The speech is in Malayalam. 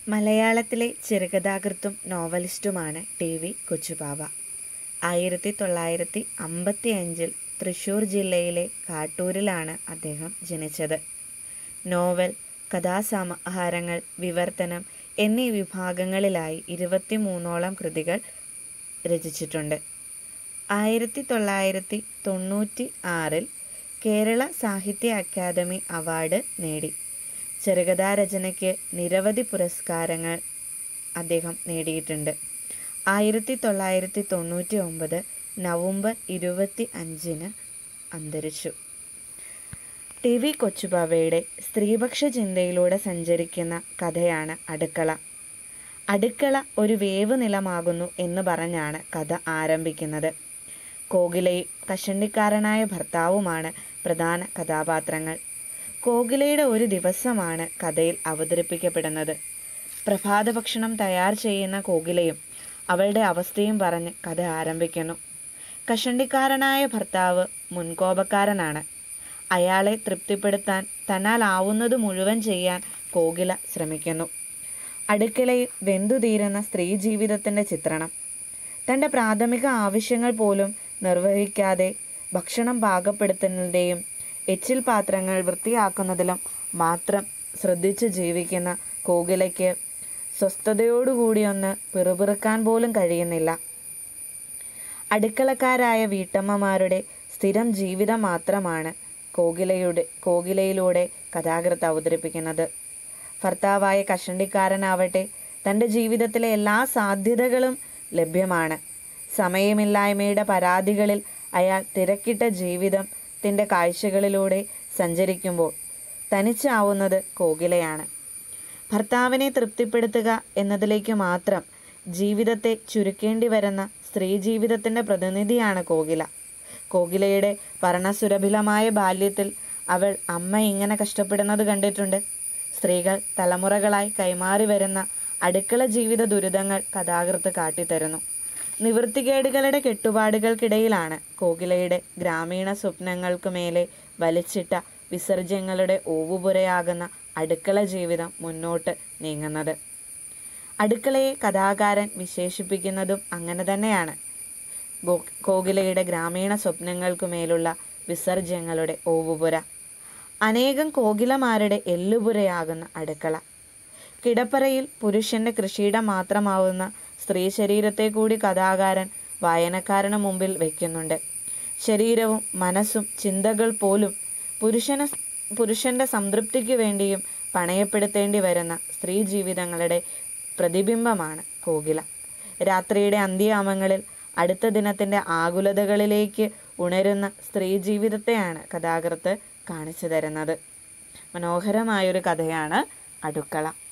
മലയാളത്തിലെ ചെറുകഥാകൃത്തും നോവലിസ്റ്റുമാണ് ടി വി കൊച്ചുബാവ ആയിരത്തി തൊള്ളായിരത്തി അമ്പത്തി അഞ്ചിൽ തൃശ്ശൂർ ജില്ലയിലെ കാട്ടൂരിലാണ് അദ്ദേഹം ജനിച്ചത് നോവൽ കഥാസമാഹാരങ്ങൾ വിവർത്തനം എന്നീ വിഭാഗങ്ങളിലായി ഇരുപത്തി മൂന്നോളം കൃതികൾ രചിച്ചിട്ടുണ്ട് ആയിരത്തി തൊള്ളായിരത്തി തൊണ്ണൂറ്റി ആറിൽ കേരള സാഹിത്യ അക്കാദമി അവാർഡ് നേടി ചെറുകഥാരചനയ്ക്ക് നിരവധി പുരസ്കാരങ്ങൾ അദ്ദേഹം നേടിയിട്ടുണ്ട് ആയിരത്തി തൊള്ളായിരത്തി തൊണ്ണൂറ്റി ഒമ്പത് നവംബർ ഇരുപത്തി അഞ്ചിന് അന്തരിച്ചു ടി വി കൊച്ചുബാവയുടെ സ്ത്രീപക്ഷ ചിന്തയിലൂടെ സഞ്ചരിക്കുന്ന കഥയാണ് അടുക്കള അടുക്കള ഒരു വേവ് നിലമാകുന്നു എന്ന് പറഞ്ഞാണ് കഥ ആരംഭിക്കുന്നത് കോകിലയും കഷണ്ടിക്കാരനായ ഭർത്താവുമാണ് പ്രധാന കഥാപാത്രങ്ങൾ കോകിലയുടെ ഒരു ദിവസമാണ് കഥയിൽ അവതരിപ്പിക്കപ്പെടുന്നത് പ്രഭാത ഭക്ഷണം തയ്യാർ ചെയ്യുന്ന കോകിലയും അവളുടെ അവസ്ഥയും പറഞ്ഞ് കഥ ആരംഭിക്കുന്നു കഷണ്ടിക്കാരനായ ഭർത്താവ് മുൻകോപക്കാരനാണ് അയാളെ തൃപ്തിപ്പെടുത്താൻ തന്നാലാവുന്നത് മുഴുവൻ ചെയ്യാൻ കോകില ശ്രമിക്കുന്നു അടുക്കളയിൽ വെന്തുതീരുന്ന സ്ത്രീ ജീവിതത്തിൻ്റെ ചിത്രണം തൻ്റെ പ്രാഥമിക ആവശ്യങ്ങൾ പോലും നിർവഹിക്കാതെ ഭക്ഷണം പാകപ്പെടുത്തുന്നതിൻ്റെയും എച്ചിൽ പാത്രങ്ങൾ വൃത്തിയാക്കുന്നതിലും മാത്രം ശ്രദ്ധിച്ച് ജീവിക്കുന്ന കോകിലയ്ക്ക് സ്വസ്ഥതയോടുകൂടി ഒന്ന് പിറുപിറുക്കാൻ പോലും കഴിയുന്നില്ല അടുക്കളക്കാരായ വീട്ടമ്മമാരുടെ സ്ഥിരം ജീവിതം മാത്രമാണ് കോകിലയുടെ കോകിലയിലൂടെ കഥാകൃത്ത് അവതരിപ്പിക്കുന്നത് ഭർത്താവായ കഷണ്ടിക്കാരനാവട്ടെ തൻ്റെ ജീവിതത്തിലെ എല്ലാ സാധ്യതകളും ലഭ്യമാണ് സമയമില്ലായ്മയുടെ പരാതികളിൽ അയാൾ തിരക്കിട്ട ജീവിതത്തിൻ്റെ കാഴ്ചകളിലൂടെ സഞ്ചരിക്കുമ്പോൾ തനിച്ചാവുന്നത് കോകിലയാണ് ഭർത്താവിനെ തൃപ്തിപ്പെടുത്തുക എന്നതിലേക്ക് മാത്രം ജീവിതത്തെ ചുരുക്കേണ്ടി വരുന്ന സ്ത്രീ ജീവിതത്തിൻ്റെ പ്രതിനിധിയാണ് കോകില കോകിലയുടെ ഭരണസുരഭിലമായ ബാല്യത്തിൽ അവൾ അമ്മ ഇങ്ങനെ കഷ്ടപ്പെടുന്നത് കണ്ടിട്ടുണ്ട് സ്ത്രീകൾ തലമുറകളായി കൈമാറി വരുന്ന അടുക്കള ജീവിത ദുരിതങ്ങൾ കഥാകൃത്ത് കാട്ടിത്തരുന്നു നിവൃത്തികേടുകളുടെ കെട്ടുപാടുകൾക്കിടയിലാണ് കോകിലയുടെ ഗ്രാമീണ സ്വപ്നങ്ങൾക്കു മേലെ വലിച്ചിട്ട വിസർജ്യങ്ങളുടെ ഓവുപുരയാകുന്ന അടുക്കള ജീവിതം മുന്നോട്ട് നീങ്ങുന്നത് അടുക്കളയെ കഥാകാരൻ വിശേഷിപ്പിക്കുന്നതും അങ്ങനെ തന്നെയാണ് ഗോ- കോകിലയുടെ ഗ്രാമീണ സ്വപ്നങ്ങൾക്കു മേലുള്ള വിസർജ്യങ്ങളുടെ ഓവുപുര അനേകം കോകിലമാരുടെ എല്ലുപുരയാകുന്ന അടുക്കള കിടപ്പറയിൽ പുരുഷന്റെ കൃഷിയിടം മാത്രമാവുന്ന സ്ത്രീ ശരീരത്തെ കൂടി കഥാകാരൻ വായനക്കാരന് മുമ്പിൽ വയ്ക്കുന്നുണ്ട് ശരീരവും മനസ്സും ചിന്തകൾ പോലും പുരുഷന് പുരുഷന്റെ സംതൃപ്തിക്ക് വേണ്ടിയും പണയപ്പെടുത്തേണ്ടി വരുന്ന സ്ത്രീ ജീവിതങ്ങളുടെ പ്രതിബിംബമാണ് കോകില രാത്രിയുടെ അന്ത്യയാമങ്ങളിൽ അടുത്ത ദിനത്തിൻ്റെ ആകുലതകളിലേക്ക് ഉണരുന്ന സ്ത്രീ ജീവിതത്തെയാണ് കഥാകൃത്ത് കാണിച്ചു തരുന്നത് മനോഹരമായൊരു കഥയാണ് അടുക്കള